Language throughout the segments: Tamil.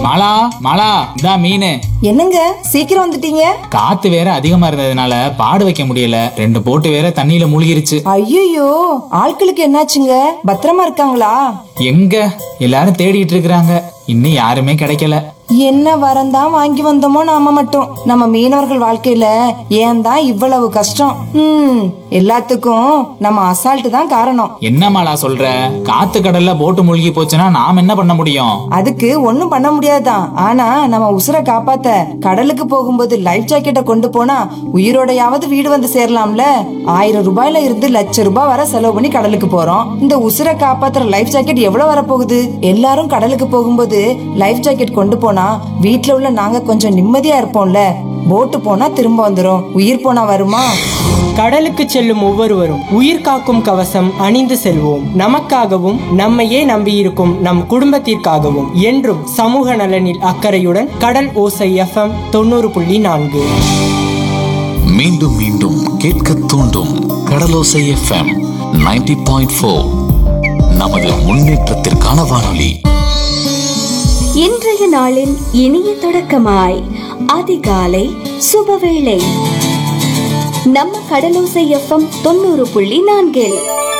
மாலா மாலா இந்தா மீன் என்னங்க சீக்கிரம் வந்துட்டீங்க காத்து வேற அதிகமா இருந்ததுனால பாடு வைக்க முடியல ரெண்டு போட்டு வேற தண்ணியில மூழ்கிருச்சு ஐயோ ஆட்களுக்கு என்னாச்சுங்க பத்திரமா இருக்காங்களா எங்க எல்லாரும் தேடிட்டு இருக்கிறாங்க இன்னும் யாருமே கிடைக்கல என்ன வரந்தான் வாங்கி வந்தோமோ நாம மட்டும் நம்ம மீனவர்கள் வாழ்க்கையில ஏன் தான் இவ்வளவு கஷ்டம் ம் எல்லாத்துக்கும் நம்ம அசால்ட் தான் காரணம் என்ன மாலா சொல்ற காத்து கடல்ல போட்டு மூழ்கி போச்சுன்னா நாம் என்ன பண்ண முடியும் அதுக்கு ஒண்ணும் பண்ண முடியாதுதான் ஆனா நம்ம உசுரை காப்பாத்த கடலுக்கு போகும்போது லைஃப் ஜாக்கெட்டை கொண்டு போனா உயிரோடையாவது வீடு வந்து சேரலாம்ல ஆயிரம் ரூபாயில இருந்து லட்ச ரூபாய் வரை செலவு பண்ணி கடலுக்கு போறோம் இந்த உசுரை காப்பாத்துற லைஃப் ஜாக்கெட் எவ்வளவு வரப்போகுது எல்லாரும் கடலுக்கு போகும்போது லைஃப் ஜாக்கெட் கொண்டு போனா வீட்ல உள்ள நாங்க கொஞ்சம் நிம்மதியா இருப்போம்ல போட்டு போனா திரும்ப வந்துரும் உயிர் போனா வருமா கடலுக்கு செல்லும் ஒவ்வொருவரும் உயிர் காக்கும் கவசம் அணிந்து செல்வோம் நமக்காகவும் நம்மையே நம்பியிருக்கும் நம் குடும்பத்திற்காகவும் என்றும் சமூக நலனில் அக்கறையுடன் கடல் ஓசை எஃப்எம் தொண்ணூறு புள்ளி நான்கு மீண்டும் மீண்டும் கேட்க தூண்டும் கடலோசை எஃப்எம் 90.4 பாயிண்ட் ஃபோர் நமது முன்னேற்றத்திற்கான வானொலி இன்றைய நாளின் இனிய தொடக்கமாய் அதிகாலை சுபவேளை நம்ம கடலோசை எஃப்எம் தொண்ணூறு புள்ளி நான்கில்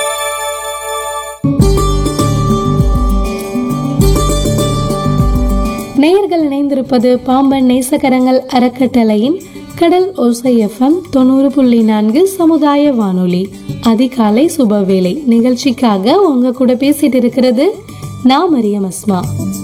நேயர்கள் இணைந்திருப்பது பாம்பன் நேசகரங்கள் அறக்கட்டளையின் கடல் ஓசை எஃப்எம் தொண்ணூறு புள்ளி நான்கு சமுதாய வானொலி அதிகாலை சுபவேளை நிகழ்ச்சிக்காக உங்க கூட பேசிட்டு இருக்கிறது நான் மரியம் அஸ்மா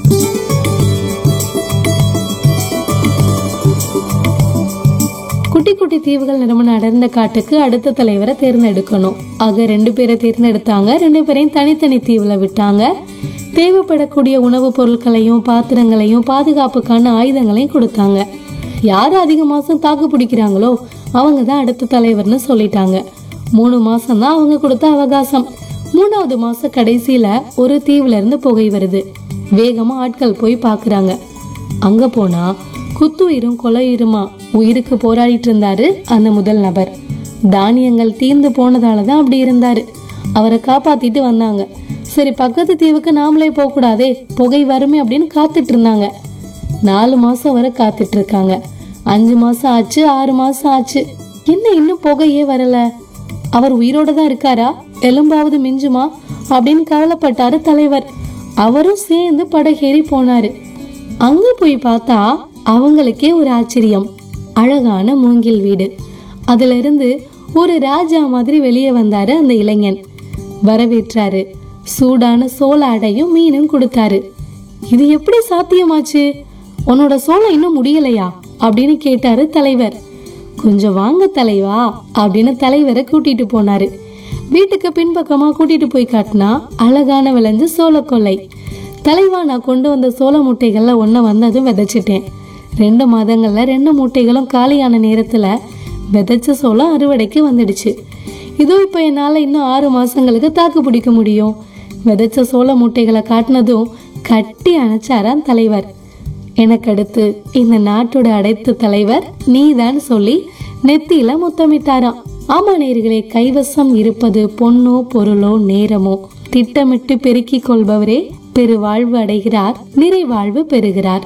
குட்டி குட்டி தீவுகள் நிறுவன அடர்ந்த காட்டுக்கு அடுத்த தலைவரை தேர்ந்தெடுக்கணும் ஆக ரெண்டு பேரை தேர்ந்தெடுத்தாங்க ரெண்டு பேரையும் தனித்தனி தீவுல விட்டாங்க தேவைப்படக்கூடிய உணவுப் பொருட்களையும் பாத்திரங்களையும் பாதுகாப்புக்கான ஆயுதங்களையும் கொடுத்தாங்க யார் அதிக மாசம் தாக்கு பிடிக்கிறாங்களோ அவங்க தான் அடுத்த தலைவர்னு சொல்லிட்டாங்க மூணு மாசம் தான் அவங்க கொடுத்த அவகாசம் மூணாவது மாச கடைசியில ஒரு தீவுல இருந்து புகை வருது வேகமா ஆட்கள் போய் பாக்குறாங்க அங்க போனா குத்துயிரும் கொலையுருமா உயிருக்கு போராடிட்டு இருந்தாரு அந்த முதல் நபர் தானியங்கள் தீர்ந்து போனதால தான் அப்படி இருந்தாரு அவரை காப்பாத்திட்டு வந்தாங்க சரி பக்கத்து தீவுக்கு நாமளே போக கூடாதே புகை வருமே அப்படின்னு காத்துட்டு இருந்தாங்க நாலு மாசம் வரை காத்துட்டு இருக்காங்க அஞ்சு மாசம் ஆச்சு ஆறு மாசம் ஆச்சு என்ன இன்னும் புகையே வரல அவர் உயிரோட தான் இருக்காரா எலும்பாவது மிஞ்சுமா அப்படின்னு கவலைப்பட்டாரு தலைவர் அவரும் சேர்ந்து படகேறி போனாரு அங்க போய் பார்த்தா அவங்களுக்கே ஒரு ஆச்சரியம் அழகான மூங்கில் வீடு அதுல இருந்து ஒரு ராஜா மாதிரி வெளியே வந்தாரு அந்த இளைஞன் வரவேற்றாரு சூடான சோள அடையும் மீனும் கொடுத்தாரு இது எப்படி சாத்தியமாச்சு உன்னோட சோளம் இன்னும் முடியலையா அப்படின்னு கேட்டாரு தலைவர் கொஞ்சம் வாங்க தலைவா அப்படின்னு தலைவரை கூட்டிட்டு போனாரு வீட்டுக்கு பின்பக்கமா கூட்டிட்டு போய் காட்டினா அழகான விளைஞ்ச சோளக்கொல்லை தலைவா நான் கொண்டு வந்த சோள மூட்டைகள்ல ஒன்ன வந்ததும் விதைச்சிட்டேன் ரெண்டு மாதங்கள்ல ரெண்டு மூட்டைகளும் காலியான நேரத்துல விதைச்ச சோளம் அறுவடைக்கு வந்துடுச்சு இதோ இப்போ என்னால் இன்னும் ஆறு மாசங்களுக்கு தாக்கு பிடிக்க முடியும் விதைச்ச சோள மூட்டைகளை காட்டினதும் கட்டி அணைச்சாராம் தலைவர் எனக்கு அடுத்து இந்த நாட்டோட அடைத்து தலைவர் நீதான் சொல்லி நெத்தியில முத்தமிட்டாராம் ஆமா நேர்களே கைவசம் இருப்பது பொன்னோ பொருளோ நேரமோ திட்டமிட்டு பெருக்கிக் கொள்பவரே பெருவாழ்வு அடைகிறார் நிறைவாழ்வு பெறுகிறார்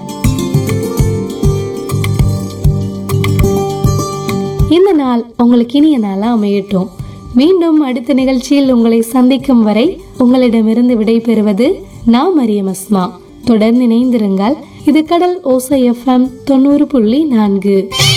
இந்த நாள் உங்களுக்கு இனிய நாளா அமையட்டும் மீண்டும் அடுத்த நிகழ்ச்சியில் உங்களை சந்திக்கும் வரை உங்களிடமிருந்து விடை பெறுவது நான் மரியம் அஸ்மா தொடர்ந்து இணைந்திருங்கள் இது கடல் ஓசை எஃப்எம் தொண்ணூறு புள்ளி நான்கு